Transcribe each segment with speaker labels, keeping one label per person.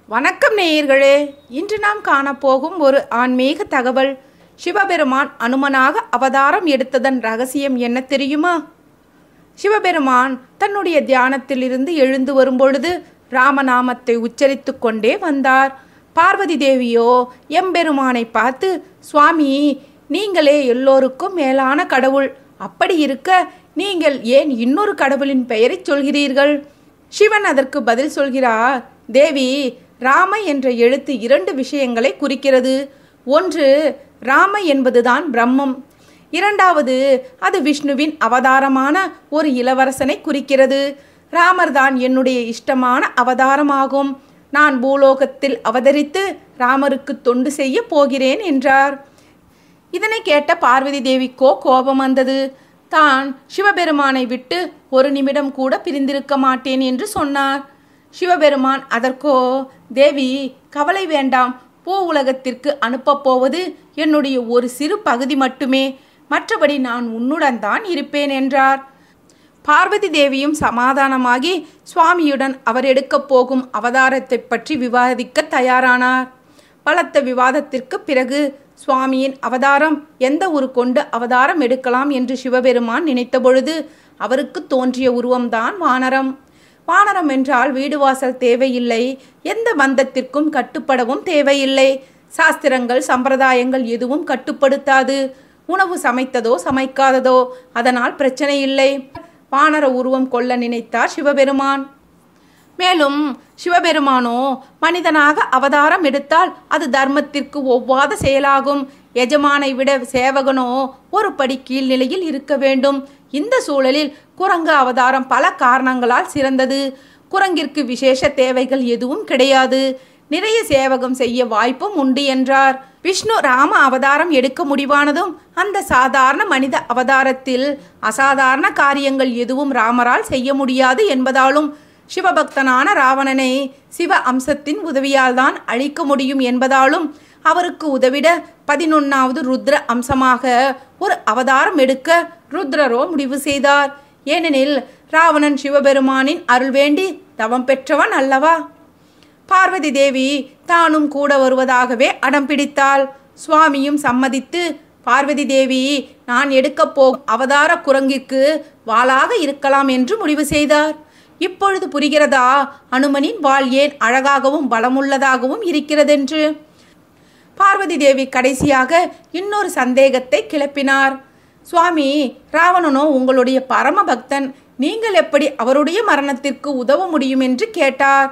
Speaker 1: வணக்கம் நேயர்களே இன்று நாம் காணப்போகும் ஒரு ஆன்மீக தகவல் சிவபெருமான் அனுமனாக அவதாரம் எடுத்ததன் ரகசியம் என்ன தெரியுமா சிவபெருமான் தன்னுடைய தியானத்திலிருந்து எழுந்து வரும்பொழுது ராமநாமத்தை உச்சரித்து கொண்டே வந்தார் பார்வதி தேவியோ எம்பெருமானை பார்த்து சுவாமி நீங்களே எல்லோருக்கும் மேலான கடவுள் அப்படி இருக்க நீங்கள் ஏன் இன்னொரு கடவுளின் பெயரைச் சொல்கிறீர்கள் சிவன் அதற்கு பதில் சொல்கிறார் தேவி ராம என்ற எழுத்து இரண்டு விஷயங்களை குறிக்கிறது ஒன்று ராம என்பதுதான் பிரம்மம் இரண்டாவது அது விஷ்ணுவின் அவதாரமான ஒரு இளவரசனை குறிக்கிறது ராமர் தான் என்னுடைய இஷ்டமான அவதாரமாகும் நான் பூலோகத்தில் அவதரித்து ராமருக்கு தொண்டு செய்ய போகிறேன் என்றார் இதனை கேட்ட பார்வதி தேவிக்கோ கோபம் வந்தது தான் சிவபெருமானை விட்டு ஒரு நிமிடம் கூட பிரிந்திருக்க மாட்டேன் என்று சொன்னார் சிவபெருமான் அதற்கோ தேவி கவலை வேண்டாம் பூ உலகத்திற்கு அனுப்பப் போவது என்னுடைய ஒரு சிறு பகுதி மட்டுமே மற்றபடி நான் உன்னுடன் தான் இருப்பேன் என்றார் பார்வதி தேவியும் சமாதானமாகி சுவாமியுடன் அவர் எடுக்கப் போகும் அவதாரத்தை பற்றி விவாதிக்க தயாரானார் பலத்த விவாதத்திற்கு பிறகு சுவாமியின் அவதாரம் எந்த ஒரு கொண்டு அவதாரம் எடுக்கலாம் என்று சிவபெருமான் நினைத்தபொழுது அவருக்கு தோன்றிய உருவம்தான் வானரம் வானரம் என்றால் வீடு வாசல் தேவையில்லை எந்த பந்தத்திற்கும் கட்டுப்படவும் தேவையில்லை சாஸ்திரங்கள் சம்பிரதாயங்கள் எதுவும் கட்டுப்படுத்தாது உணவு சமைத்ததோ சமைக்காததோ அதனால் பிரச்சனை இல்லை வானர உருவம் கொள்ள நினைத்தார் சிவபெருமான் மேலும் சிவபெருமானோ மனிதனாக அவதாரம் எடுத்தால் அது தர்மத்திற்கு ஒவ்வாத செயலாகும் எஜமானை விட சேவகனோ ஒரு படி கீழ்நிலையில் இருக்க வேண்டும் இந்த சூழலில் குரங்கு அவதாரம் பல காரணங்களால் சிறந்தது குரங்கிற்கு விசேஷ தேவைகள் எதுவும் கிடையாது நிறைய சேவகம் செய்ய வாய்ப்பும் உண்டு என்றார் விஷ்ணு ராம அவதாரம் எடுக்க முடிவானதும் அந்த சாதாரண மனித அவதாரத்தில் அசாதாரண காரியங்கள் எதுவும் ராமரால் செய்ய முடியாது என்பதாலும் சிவபக்தனான ராவணனை சிவ அம்சத்தின் உதவியால் தான் அழிக்க முடியும் என்பதாலும் அவருக்கு உதவிட பதினொன்னாவது ருத்ர அம்சமாக ஒரு அவதாரம் எடுக்க ருத்ரரோ முடிவு செய்தார் ஏனெனில் ராவணன் சிவபெருமானின் அருள் வேண்டி தவம் பெற்றவன் அல்லவா பார்வதி தேவி தானும் கூட வருவதாகவே அடம் பிடித்தாள் சுவாமியும் சம்மதித்து பார்வதி தேவி நான் எடுக்கப் போகும் அவதார குரங்கிற்கு வாளாக இருக்கலாம் என்று முடிவு செய்தார் இப்பொழுது புரிகிறதா அனுமனின் வாள் ஏன் அழகாகவும் பலமுள்ளதாகவும் இருக்கிறதென்று பார்வதி தேவி கடைசியாக இன்னொரு சந்தேகத்தை கிளப்பினார் சுவாமி ராவணனோ உங்களுடைய பரம பக்தன் நீங்கள் எப்படி அவருடைய மரணத்திற்கு உதவ முடியும் என்று கேட்டார்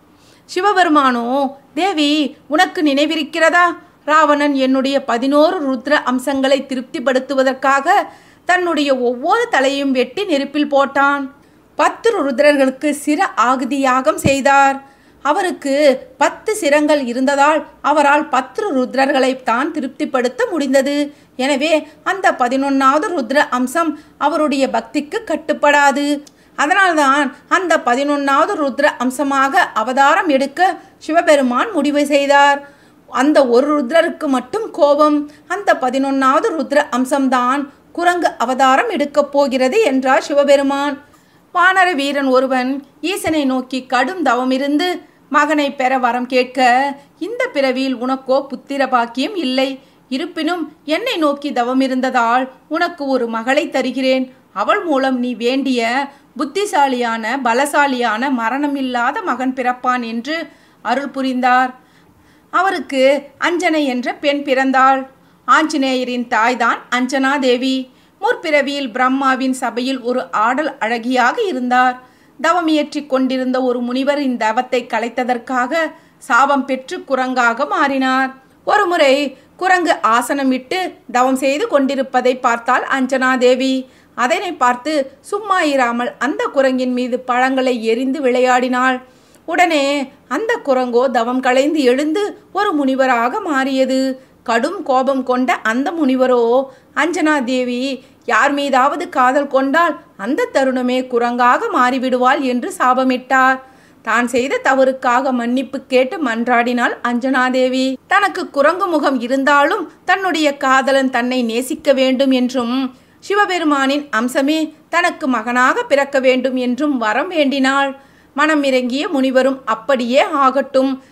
Speaker 1: சிவபெருமானோ தேவி உனக்கு நினைவிருக்கிறதா ராவணன் என்னுடைய பதினோரு ருத்ர அம்சங்களை திருப்திப்படுத்துவதற்காக தன்னுடைய ஒவ்வொரு தலையும் வெட்டி நெருப்பில் போட்டான் பத்து ருத்ரர்களுக்கு சிர ஆகுதி யாகம் செய்தார் அவருக்கு பத்து சிரங்கள் இருந்ததால் அவரால் பத்து ருத்ரர்களை தான் திருப்திப்படுத்த முடிந்தது எனவே அந்த பதினொன்னாவது ருத்ர அம்சம் அவருடைய பக்திக்கு கட்டுப்படாது அதனால்தான் அந்த பதினொன்னாவது ருத்ர அம்சமாக அவதாரம் எடுக்க சிவபெருமான் முடிவு செய்தார் அந்த ஒரு ருத்ரருக்கு மட்டும் கோபம் அந்த பதினொன்னாவது ருத்ர அம்சம்தான் குரங்கு அவதாரம் எடுக்கப் போகிறது என்றார் சிவபெருமான் வானர வீரன் ஒருவன் ஈசனை நோக்கி கடும் தவமிருந்து மகனை பெற வரம் கேட்க இந்த பிறவியில் உனக்கோ புத்திர பாக்கியம் இல்லை இருப்பினும் என்னை நோக்கி தவமிருந்ததால் உனக்கு ஒரு மகளை தருகிறேன் அவள் மூலம் நீ வேண்டிய புத்திசாலியான பலசாலியான மரணமில்லாத மகன் பிறப்பான் என்று அருள் புரிந்தார் அவருக்கு அஞ்சனை என்ற பெண் பிறந்தாள் ஆஞ்சநேயரின் தாய்தான் அஞ்சனா தேவி முற்பிறவியில் பிரம்மாவின் சபையில் ஒரு ஆடல் அழகியாக இருந்தார் தவமியற்றி கொண்டிருந்த ஒரு முனிவரின் தவத்தை கலைத்ததற்காக சாபம் பெற்று குரங்காக மாறினார் ஒருமுறை குரங்கு ஆசனம் விட்டு தவம் செய்து கொண்டிருப்பதை பார்த்தால் அஞ்சனா தேவி அதனை பார்த்து சும்மா இராமல் அந்த குரங்கின் மீது பழங்களை எரிந்து விளையாடினாள் உடனே அந்த குரங்கோ தவம் களைந்து எழுந்து ஒரு முனிவராக மாறியது கடும் கோபம் கொண்ட அந்த முனிவரோ அஞ்சனா தேவி யார் மீதாவது காதல் கொண்டால் அந்த தருணமே குரங்காக மாறிவிடுவாள் என்று சாபமிட்டார் தான் செய்த தவறுக்காக மன்னிப்பு கேட்டு மன்றாடினாள் அஞ்சனாதேவி தனக்கு குரங்கு முகம் இருந்தாலும் தன்னுடைய காதலன் தன்னை நேசிக்க வேண்டும் என்றும் சிவபெருமானின் அம்சமே தனக்கு மகனாக பிறக்க வேண்டும் என்றும் வரம் வேண்டினாள் மனம் இறங்கிய முனிவரும் அப்படியே ஆகட்டும்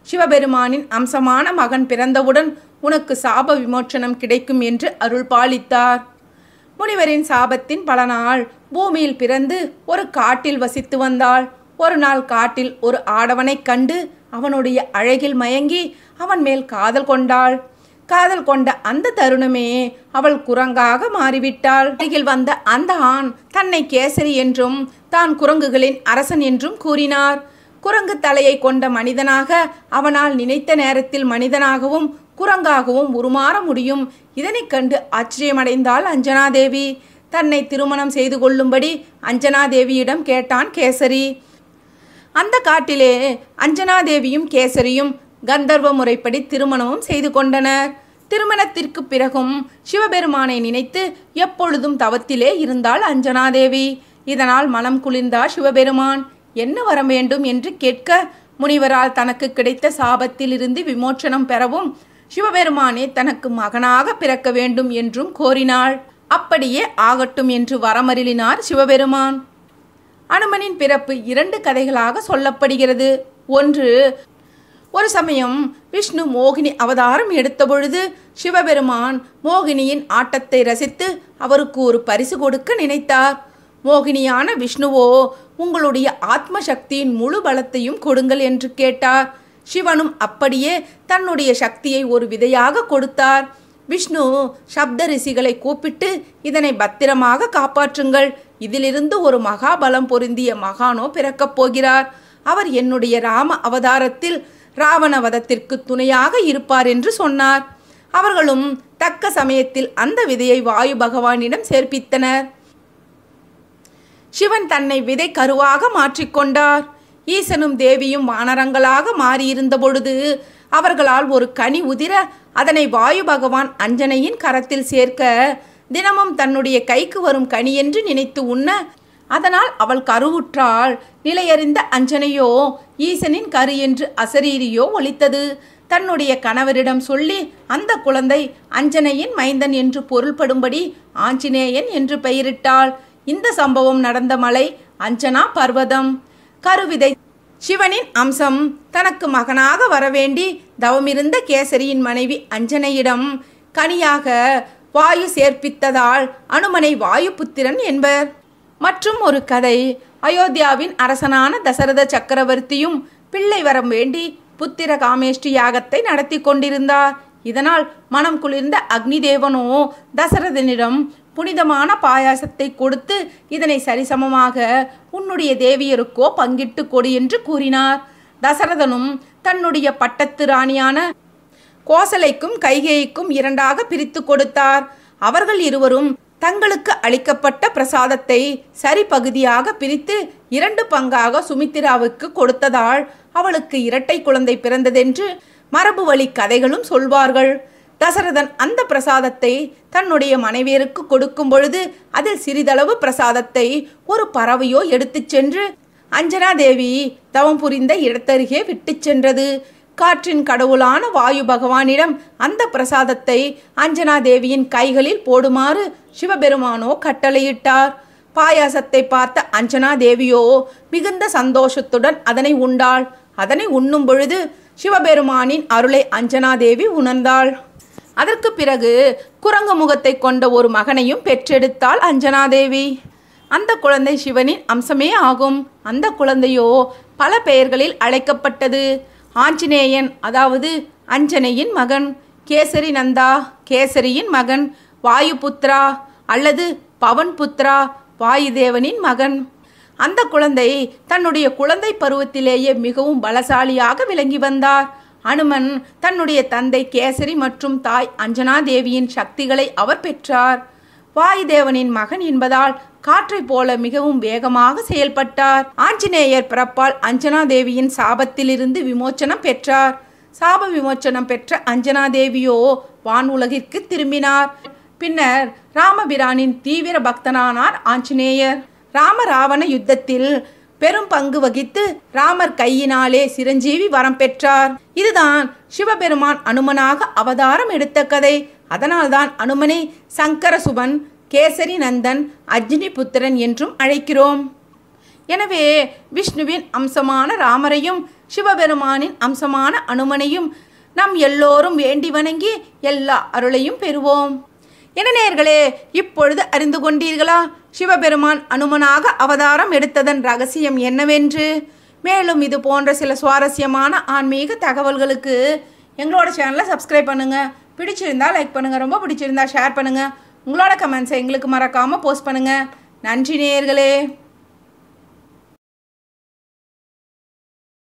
Speaker 1: சிவபெருமானின் அம்சமான மகன் பிறந்தவுடன் உனக்கு சாப விமோச்சனம் கிடைக்கும் என்று அருள் பாலித்தார் முனிவரின் சாபத்தின் பலனால் பூமியில் பிறந்து ஒரு காட்டில் வசித்து வந்தாள் ஒரு நாள் காட்டில் ஒரு ஆடவனைக் கண்டு அவனுடைய அழகில் மயங்கி அவன் மேல் காதல் கொண்டாள் காதல் கொண்ட அந்த தருணமே அவள் குரங்காக மாறிவிட்டாள் அருகில் வந்த அந்த ஆண் தன்னை கேசரி என்றும் தான் குரங்குகளின் அரசன் என்றும் கூறினார் குரங்கு தலையை கொண்ட மனிதனாக அவனால் நினைத்த நேரத்தில் மனிதனாகவும் குரங்காகவும் உருமாற முடியும் இதனைக் கண்டு ஆச்சரியமடைந்தாள் அஞ்சனாதேவி தன்னை திருமணம் செய்து கொள்ளும்படி அஞ்சனாதேவியிடம் கேட்டான் கேசரி அந்த காட்டிலே அஞ்சனாதேவியும் கேசரியும் கந்தர்வ முறைப்படி திருமணமும் செய்து கொண்டனர் திருமணத்திற்கு பிறகும் சிவபெருமானை நினைத்து எப்பொழுதும் தவத்திலே இருந்தாள் அஞ்சனாதேவி இதனால் மனம் குளிர்ந்தார் சிவபெருமான் என்ன வர வேண்டும் என்று கேட்க முனிவரால் தனக்கு கிடைத்த சாபத்திலிருந்து விமோச்சனம் பெறவும் சிவபெருமானே தனக்கு மகனாக பிறக்க வேண்டும் என்றும் கோரினாள் அப்படியே ஆகட்டும் என்று வரமருளினார் சிவபெருமான் அனுமனின் பிறப்பு இரண்டு கதைகளாக சொல்லப்படுகிறது ஒன்று ஒரு சமயம் விஷ்ணு மோகினி அவதாரம் எடுத்தபொழுது சிவபெருமான் மோகினியின் ஆட்டத்தை ரசித்து அவருக்கு ஒரு பரிசு கொடுக்க நினைத்தார் மோகினியான விஷ்ணுவோ உங்களுடைய ஆத்ம சக்தியின் முழு பலத்தையும் கொடுங்கள் என்று கேட்டார் சிவனும் அப்படியே தன்னுடைய சக்தியை ஒரு விதையாக கொடுத்தார் விஷ்ணு சப்த ரிஷிகளை கூப்பிட்டு இதனை பத்திரமாக காப்பாற்றுங்கள் இதிலிருந்து ஒரு மகாபலம் பொருந்திய மகானோ பிறக்கப் போகிறார் அவர் என்னுடைய ராம அவதாரத்தில் ராவண வதத்திற்கு துணையாக இருப்பார் என்று சொன்னார் அவர்களும் தக்க சமயத்தில் அந்த விதையை வாயு பகவானிடம் சேர்ப்பித்தனர் சிவன் தன்னை விதை கருவாக மாற்றிக்கொண்டார் ஈசனும் தேவியும் வானரங்களாக மாறியிருந்த பொழுது அவர்களால் ஒரு கனி உதிர அதனை வாயு பகவான் அஞ்சனையின் கரத்தில் சேர்க்க தினமும் தன்னுடைய கைக்கு வரும் கனி என்று நினைத்து உண்ண அதனால் அவள் கருவுற்றாள் நிலையறிந்த அஞ்சனையோ ஈசனின் கரு என்று அசரீரியோ ஒலித்தது தன்னுடைய கணவரிடம் சொல்லி அந்த குழந்தை அஞ்சனையின் மைந்தன் என்று பொருள்படும்படி ஆஞ்சநேயன் என்று பெயரிட்டாள் இந்த சம்பவம் நடந்த மலை அஞ்சனா பர்வதம் கருவிதை சிவனின் அம்சம் தனக்கு மகனாக வரவேண்டி தவமிருந்த கேசரியின் மனைவி அஞ்சனையிடம் கனியாக வாயு சேர்ப்பித்ததால் அனுமனை வாயுபுத்திரன் என்பர் மற்றும் ஒரு கதை அயோத்தியாவின் அரசனான தசரத சக்கரவர்த்தியும் பிள்ளை வரம் வேண்டி புத்திர காமேஷ்டி யாகத்தை நடத்தி கொண்டிருந்தார் இதனால் மனம் குளிர்ந்த அக்னி தேவனோ தசரதனிடம் புனிதமான பாயாசத்தை கொடுத்து இதனை சரிசமமாக உன்னுடைய தேவியருக்கோ பங்கிட்டு கொடு என்று கூறினார் தசரதனும் தன்னுடைய பட்டத்து ராணியான கோசலைக்கும் கைகேயிக்கும் இரண்டாக பிரித்து கொடுத்தார் அவர்கள் இருவரும் தங்களுக்கு அளிக்கப்பட்ட பிரசாதத்தை சரி பகுதியாக பிரித்து இரண்டு பங்காக சுமித்திராவுக்கு கொடுத்ததால் அவளுக்கு இரட்டை குழந்தை பிறந்ததென்று மரபு வழி கதைகளும் சொல்வார்கள் தசரதன் அந்த பிரசாதத்தை தன்னுடைய மனைவியருக்கு கொடுக்கும் பொழுது அதில் சிறிதளவு பிரசாதத்தை ஒரு பறவையோ எடுத்துச் சென்று அஞ்சனா தேவி தவம் புரிந்த இடத்தருகே விட்டுச் சென்றது காற்றின் கடவுளான வாயு பகவானிடம் அந்த பிரசாதத்தை அஞ்சனா தேவியின் கைகளில் போடுமாறு சிவபெருமானோ கட்டளையிட்டார் பாயாசத்தை பார்த்த அஞ்சனா தேவியோ மிகுந்த சந்தோஷத்துடன் அதனை உண்டாள் அதனை உண்ணும் பொழுது சிவபெருமானின் அருளை அஞ்சனா தேவி உணர்ந்தாள் அதற்கு பிறகு குரங்கு முகத்தை கொண்ட ஒரு மகனையும் பெற்றெடுத்தாள் அஞ்சனாதேவி அந்த குழந்தை சிவனின் அம்சமே ஆகும் அந்த குழந்தையோ பல பெயர்களில் அழைக்கப்பட்டது ஆஞ்சநேயன் அதாவது அஞ்சனையின் மகன் கேசரி நந்தா கேசரியின் மகன் வாயுபுத்ரா அல்லது பவன் புத்ரா வாயுதேவனின் மகன் அந்த குழந்தை தன்னுடைய குழந்தை பருவத்திலேயே மிகவும் பலசாலியாக விளங்கி வந்தார் அனுமன் தன்னுடைய தந்தை கேசரி மற்றும் தாய் அஞ்சனா தேவியின் சக்திகளை அவர் பெற்றார் வாயுதேவனின் மகன் என்பதால் காற்றைப் போல மிகவும் வேகமாக செயல்பட்டார் ஆஞ்சநேயர் பிறப்பால் அஞ்சனா தேவியின் சாபத்திலிருந்து விமோச்சனம் பெற்றார் சாப விமோச்சனம் பெற்ற அஞ்சனா தேவியோ வான் உலகிற்கு திரும்பினார் பின்னர் ராமபிரானின் தீவிர பக்தனானார் ஆஞ்சநேயர் ராம ராவண யுத்தத்தில் பெரும் பங்கு வகித்து ராமர் கையினாலே சிரஞ்சீவி வரம் பெற்றார் இதுதான் சிவபெருமான் அனுமனாக அவதாரம் எடுத்த கதை அதனால்தான் அனுமனை சங்கரசுபன் கேசரி நந்தன் அக்னி புத்திரன் என்றும் அழைக்கிறோம் எனவே விஷ்ணுவின் அம்சமான ராமரையும் சிவபெருமானின் அம்சமான அனுமனையும் நாம் எல்லோரும் வேண்டி வணங்கி எல்லா அருளையும் பெறுவோம் என்ன நேயர்களே இப்பொழுது அறிந்து கொண்டீர்களா சிவபெருமான் அனுமனாக அவதாரம் எடுத்ததன் ரகசியம் என்னவென்று மேலும் இது போன்ற சில சுவாரஸ்யமான ஆன்மீக தகவல்களுக்கு எங்களோட சேனலை சப்ஸ்கிரைப் பண்ணுங்க பிடிச்சிருந்தா லைக் பண்ணுங்க ரொம்ப பிடிச்சிருந்தா ஷேர் பண்ணுங்க உங்களோட கமெண்ட்ஸை எங்களுக்கு மறக்காம போஸ்ட் பண்ணுங்க நன்றி நேயர்களே